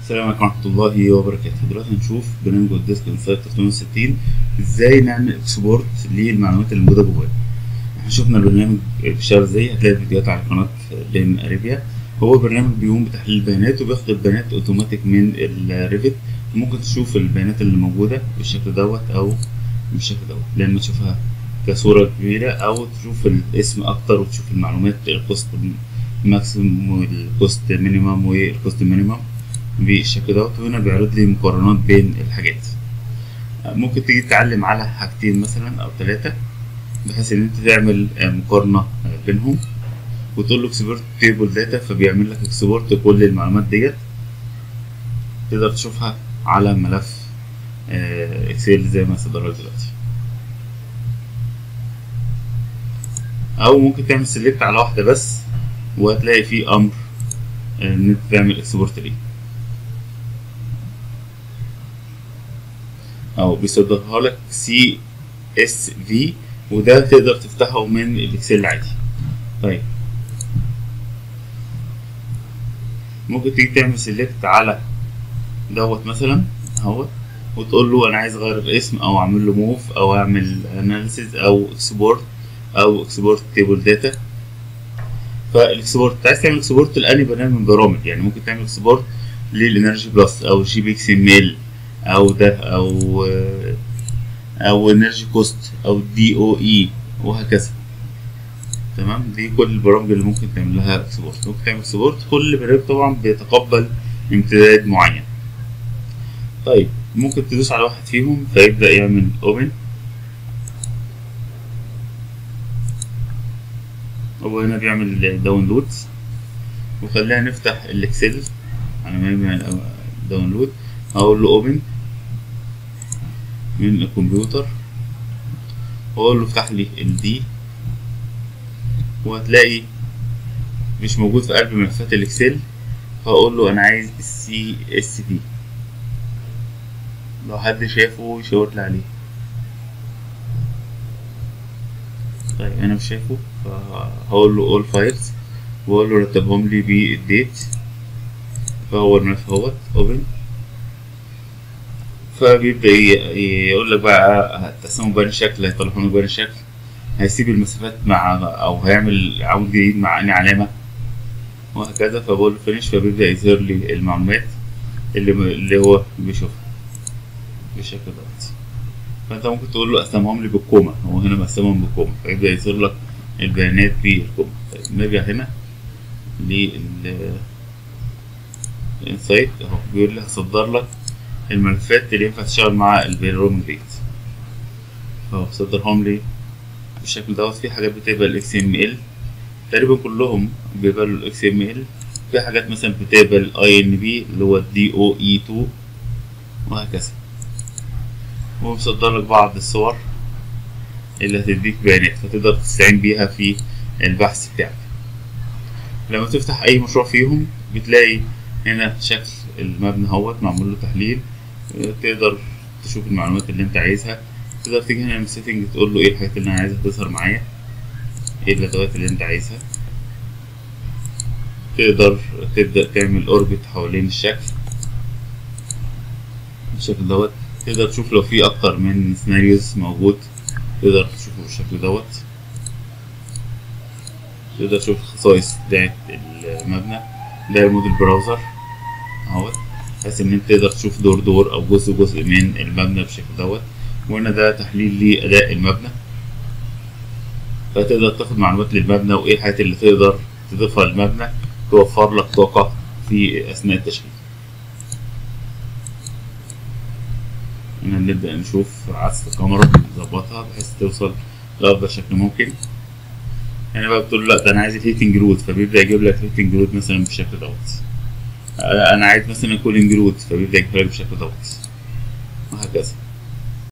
السلام عليكم ورحمة الله وبركاته دلوقتي هنشوف برنامج الديسك انسايت 360 ازاي نعمل اكسبورت للمعلومات اللي موجودة جواه احنا شفنا البرنامج بيشتغل ازاي هتلاقي فيديوهات على قناة لين اريبيا هو برنامج بيقوم بتحليل البيانات وبياخد البيانات اوتوماتيك من الريفت ممكن تشوف البيانات اللي موجودة بالشكل دوت او بالشكل دوت لما تشوفها كصورة كبيرة او تشوف الاسم اكتر وتشوف المعلومات الكوست ماكسيموم والكوست مينيمم والكوست مينيمم بالشكل دوت وهنا بيعرض لي مقارنات بين الحاجات ممكن تيجي تتعلم على حاجتين مثلا او ثلاثة بحيث ان انت تعمل مقارنة بينهم وتقول له اكسبورت تيبل داتا فبيعمل لك اكسبورت كل المعلومات ديت تقدر تشوفها على ملف اكسل زي ما صدرها دلوقتي او ممكن تعمل سيلكت على واحدة بس وهتلاقي فيه امر ان انت تعمل اكسبورت ليه او بيصدرها لك سي اس في وده تقدر تفتحه من الاكسل عادي طيب ممكن تيجي تعمل سيلكت على دوت مثلا اهوت وتقول له انا عايز اغير الاسم او اعمل له موف او اعمل اناليسيز او اكسبورت او اكسبورت تيبل داتا فالاكسبورت عايز تعمل اكسبورت لاني برنامج من برامج يعني ممكن تعمل اكسبورت للانرجي بلس او جي بي اكس ام ال او ده او او انرجي كوست او دي او اي وهكذا تمام دي كل البرامج اللي ممكن تعمل لها اكسبورت ممكن تعمل اكسبورت كل برنامج طبعا بيتقبل امتداد معين طيب ممكن تدوس على واحد فيهم فيبدا يعمل اوبن هو هنا بيعمل داونلود وخلينا نفتح الاكسل على ما يعمل داونلود هقول له اوبن من الكمبيوتر واقول له افتح لي الدي وهتلاقي مش موجود في قلب ملفات الاكسل فاقول له انا عايز السي اس في لو حد شافه يشاور لي عليه طيب انا مش شايفه فهقول له اول فايلز واقول له رتبهم لي بالديت فهو الملف اهوت اوبن فبيبدأ يقول لك بقى هتقسمه بأي شكل هيطلعهم بأي شكل هيسيب المسافات مع أو هيعمل عمود جديد مع أنهي علامة وهكذا فبقول له فينش فبيبدأ يظهر لي المعلومات اللي اللي هو بيشوفها بالشكل دوت فأنت ممكن تقول له قسمهم لي بالكومة هو هنا مقسمهم بالكومة فيبدأ يظهر لك البيانات بالكومة طيب نرجع هنا لل الانسايت اهو بيقول لي هصدر لك الملفات اللي ينفع تشتغل مع البيروم ريت اهو صدرهم لي بالشكل دوت في حاجات بتقبل اكس ام ال تقريبا كلهم بيقبلوا الاكس ام ال في حاجات مثلا بتقبل اي ان بي اللي هو الدي او اي 2 وهكذا ومصدر لك بعض الصور اللي هتديك بيانات فتقدر تستعين بيها في البحث بتاعك لما تفتح اي مشروع فيهم بتلاقي هنا شكل المبنى اهوت معمول له تحليل تقدر تشوف المعلومات اللي انت عايزها تقدر تيجي هنا من السيتنج تقول له ايه الحاجات اللي انا عايزها تظهر معايا ايه الادوات اللي انت عايزها تقدر تبدأ تعمل اوربت حوالين الشكل بالشكل دوت تقدر تشوف لو في اكتر من سيناريوز موجود تقدر تشوفه بالشكل دوت تقدر تشوف الخصائص بتاعت المبنى ده الموديل براوزر اهوت بحيث ان انت تقدر تشوف دور دور او جزء جزء من المبنى بالشكل دوت وهنا ده تحليل لاداء المبنى فتقدر تاخد معلومات للمبنى وايه الحاجات اللي تقدر تضيفها للمبنى توفر لك طاقة في اثناء التشغيل هنا نبدأ نشوف عدسة الكاميرا نظبطها بحيث توصل لأفضل شكل ممكن هنا بقى بتقول لا ده انا عايز الهيتنج رود فبيبدا يجيب لك هيتنج رود مثلا بالشكل دوت انا عايز مثلا كولينج رود فبيبدا يجيب لك بالشكل دوت وهكذا